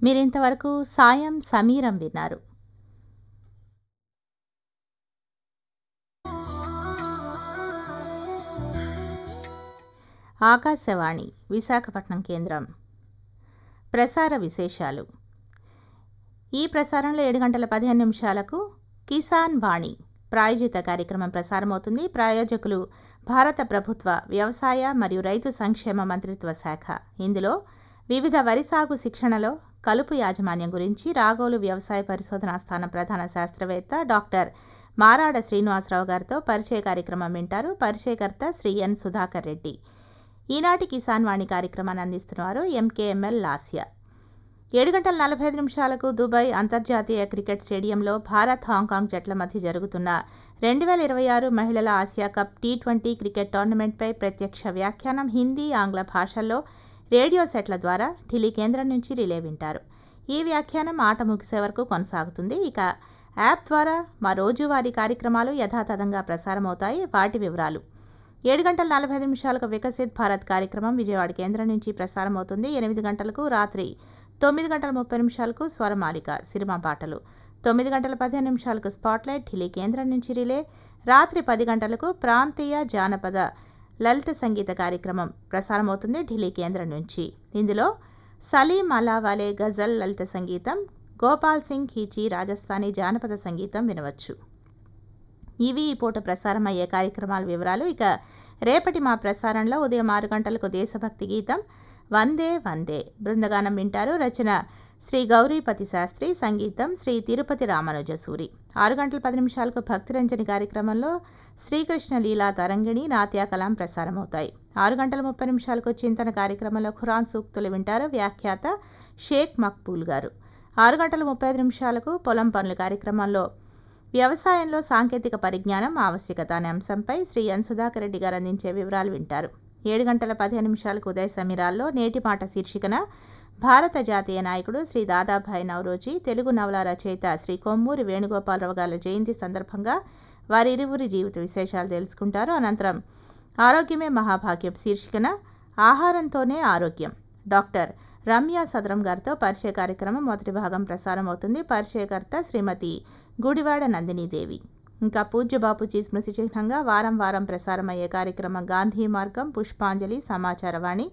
మీరింతవరకు సాయం సమీరం విన్నారు ఆకాశవాణి విశాఖపట్నం కేంద్రం ప్రసార విశేషాలు ఈ ప్రసారంలో ఏడు గంటల పదిహేను నిమిషాలకు కిసాన్ వాణి ప్రాయోజిత కార్యక్రమం ప్రసారమవుతుంది ప్రాయోజకులు భారత ప్రభుత్వ వ్యవసాయ మరియు రైతు సంక్షేమ మంత్రిత్వ శాఖ ఇందులో వివిధ వరి సాగు శిక్షణలో కలుపు యాజమాన్యం గురించి రాగోలు వ్యవసాయ పరిశోధనా స్థానం ప్రధాన శాస్త్రవేత్త డాక్టర్ మారాడ శ్రీనివాసరావు గారితో పరిచయ కార్యక్రమం వింటారు పరిచయకర్త శ్రీ ఎన్ సుధాకర్ రెడ్డి ఈనాటి కిసాన్ వాణి కార్యక్రమాన్ని అందిస్తున్నారు ఎంకేఎంఎల్ లాస్యా ఏడు గంటల నలభై ఐదు నిమిషాలకు దుబాయ్ అంతర్జాతీయ క్రికెట్ స్టేడియంలో భారత్ హాంకాంగ్ జట్ల మధ్య జరుగుతున్న రెండు వేల ఇరవై ఆరు మహిళల Asia cup T twenty cricket టోర్నమెంట్పై ప్రత్యక్ష వ్యాఖ్యానం హిందీ ఆంగ్ల భాషల్లో రేడియో సెట్ల ద్వారా ఢిల్లీ కేంద్రం నుంచి రిలే వింటారు ఈ వ్యాఖ్యానం ఆట ముగిసే వరకు కొనసాగుతుంది ఇక యాప్ ద్వారా మా రోజువారీ కార్యక్రమాలు యథాతథంగా ప్రసారమవుతాయి వాటి వివరాలు ఏడు గంటల నలభై ఐదు నిమిషాలకు వికసిత్ భారత్ కార్యక్రమం విజయవాడ కేంద్రం నుంచి ప్రసారమవుతుంది ఎనిమిది గంటలకు రాత్రి తొమ్మిది గంటల ముప్పై నిమిషాలకు స్వరమాలిక సినిమా పాటలు తొమ్మిది గంటల పదిహేను నిమిషాలకు స్పాట్లైట్ ఢిల్లీ కేంద్రం నుంచి రిలే రాత్రి పది గంటలకు ప్రాంతీయ జానపద లలిత సంగీత కార్యక్రమం ప్రసారమవుతుంది ఢిల్లీ కేంద్రం నుంచి ఇందులో సలీం అలావాలే గజల్ లలిత సంగీతం గోపాల్ సింగ్ హీచీ రాజస్థానీ జానపద సంగీతం వినవచ్చు ఇవి ఈ పూట ప్రసారం అయ్యే కార్యక్రమాల వివరాలు ఇక రేపటి మా ప్రసారంలో ఉదయం ఆరు గంటలకు దేశభక్తి గీతం వందే వందే బృందగానం వింటారు రచన శ్రీ గౌరీపతి శాస్త్రి సంగీతం శ్రీ తిరుపతి రామానుజసూరి ఆరు గంటల పది నిమిషాలకు భక్తిరంజని కార్యక్రమంలో శ్రీకృష్ణ లీలా తరంగిణి నాట్య కలాం ప్రసారమవుతాయి ఆరు గంటల ముప్పై నిమిషాలకు చింతన కార్యక్రమంలో ఖురాన్ సూక్తులు వింటారు వ్యాఖ్యాత షేక్ మక్బూల్ గారు ఆరు గంటల ముప్పై ఐదు నిమిషాలకు పొలం పనుల కార్యక్రమంలో వ్యవసాయంలో సాంకేతిక పరిజ్ఞానం ఆవశ్యకత అనే అంశంపై శ్రీ ఎన్ సుధాకర్ రెడ్డి గారు అందించే వివరాలు వింటారు ఏడు గంటల పదిహేను నిమిషాలకు ఉదయ సమీరాల్లో నేటి మాట శీర్షికన భారత జాతీయ నాయకుడు శ్రీ దాదాభాయ్ నవరోజీ తెలుగు నవల రచయిత శ్రీ కొమ్మూరి వేణుగోపాలరావు గారి జయంతి సందర్భంగా వారి ఇరువురి జీవిత విశేషాలు తెలుసుకుంటారు అనంతరం ఆరోగ్యమే మహాభాగ్యం శీర్షికన ఆహారంతోనే ఆరోగ్యం డాక్టర్ రమ్య సదరం గారితో పరిచయ కార్యక్రమం మొదటి భాగం ప్రసారం అవుతుంది పరిచయకర్త శ్రీమతి గుడివాడ నందినీదేవి ఇంకా పూజ్య బాపూజీ స్మృతి చిహ్నంగా వారం వారం ప్రసారమయ్యే కార్యక్రమం గాంధీ మార్గం పుష్పాంజలి సమాచారవాణి